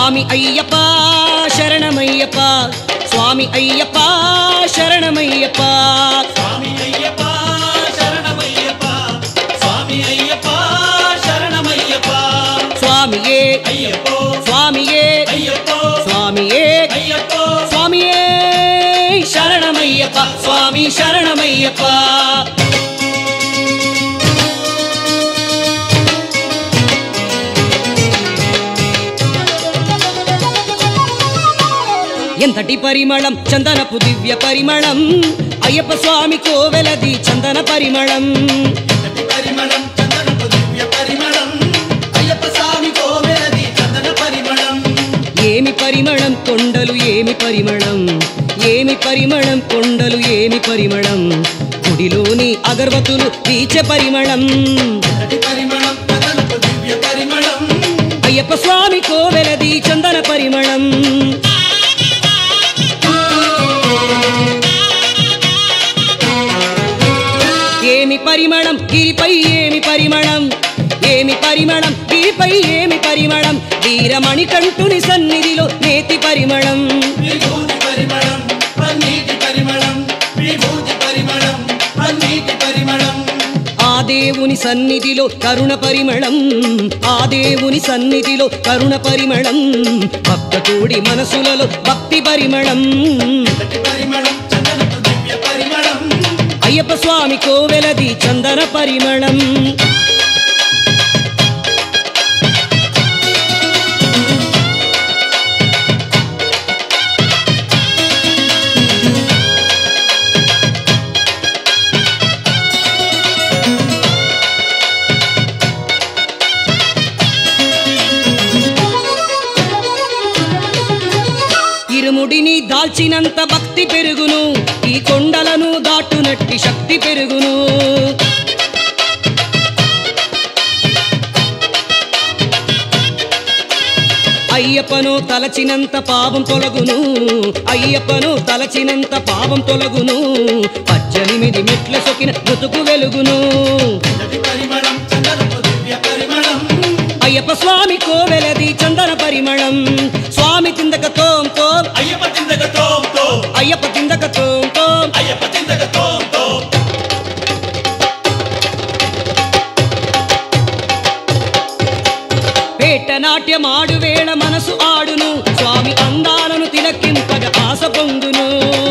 స్వామి అయ్యప్ప శరణమయ్యప్ప స్వామి అయ్యప్ప శరణమయ్యప్ప స్వామి అయ్యప్ప శరణమయ్యప్ప స్వామి అయ్యప్ప శరణమయ్యప్ప స్వామియే అయ్యప్పో స్వామియే అయ్యప్పో స్వామియే అయ్యప్పో స్వామియే శరణమయ్యప్ప స్వామి శరణమయ్యప్ప ఎంతటి పరిమళం చందనపు దివ్య పరిమళం అయ్యప్ప స్వామి కోవెలది చందన పరిమళం ఎంతటి పరిమళం చందనపు దివ్య పరిమళం అయ్యప్ప స్వామి కోవెలది చందన పరిమళం ఏమి పరిమళం కొండలు ఏమి పరిమళం ఏమి పరిమళం కొండలు ఏమి పరిమళం గుడిలోని అగర్వతులు తీచే పరిమళం ఎంతటి పరిమళం చందనపు దివ్య పరిమళం అయ్యప్ప స్వామి కోవెలది చందన పరిమళం ఏమి పరిమళం గిరిపై ఏమి పరిమళం ఏమి పరిమళం గిరిపై ఏమి పరిమళం వీరమణి కంటుని సన్నిధిలో నేతి పరిమళం విభూతి పరిమళం పన్నీటి పరిమళం విభూతి పరిమళం పన్నీటి పరిమళం ఆ దేవుని సన్నిధిలో కరుణ పరిమళం ఆ దేవుని సన్నిధిలో కరుణ పరిమళం భక్తతోడి మనసులలో భక్తి పరిమళం ఎంతటి పరిమళం చందనపు దివ్య పరిమళం అయ్యప్ప స్వామి కోవెలది చందన పరిమళం ఇరుముడిని దాల్చినంత భక్తి పెరుగును ఈ కొండలను దాటునట్టి శక్తి పెరుగును అయ్యప్పను తలచినంత పాపం తొలగును అయ్యప్పను తలచినంత పాపం తొలగును పద్దెనిమిది మెట్ల సొకిన బ్రతుకు వెలుగును ఎంతటి పరిమళం చందనపు దివ్య పరిమళం అయ్యప్ప స్వామి కోవెలది చందన పరిమళం స్వామి తిందక తోం తోం అయ్యప్ప తిందక తోం తోం అయ్యప్ప తిందక తోం తోం అయ్యప్ప తిందక తోం తోం పేట నాట్యమాడు వేళ మనసు ఆడును స్వామి అందాలను తిలకింపగ ఆశ పొందును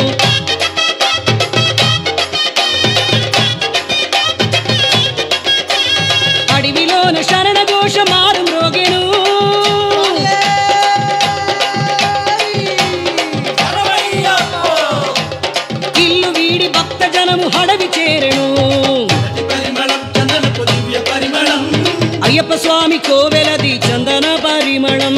అడవిలోన శరణ ఘోష మారు మ్రోగెను శరణమయ్యప్పో ఇల్లు వీడి భక్త జనము హడవి చేరెను ఎంతటి పరిమళం చందనపు దివ్య పరిమళం అయ్యప్ప స్వామి కోవెలది చందన పరిమళం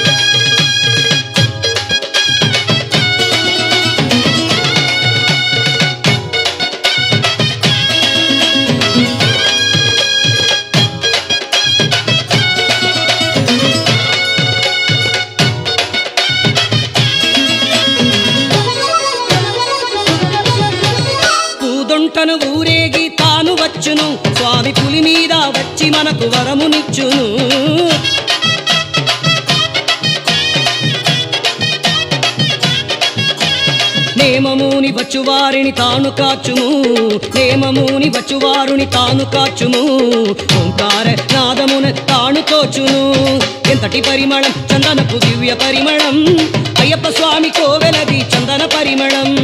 పూదొంటను ఊరేగి తాను వచ్చును స్వామి పులి మీద వచ్చి మనకు వరమునిచ్చును నేమముని వచ్చువారిని తాను కాచుము నేమముని వచ్చువారుని తాను కాచుము ఓంకార నాదమున తాను తోచును ఎంతటి పరిమళం చందనపు దివ్య పరిమళం అయ్యప్ప స్వామి కోవెలది చందన పరిమళం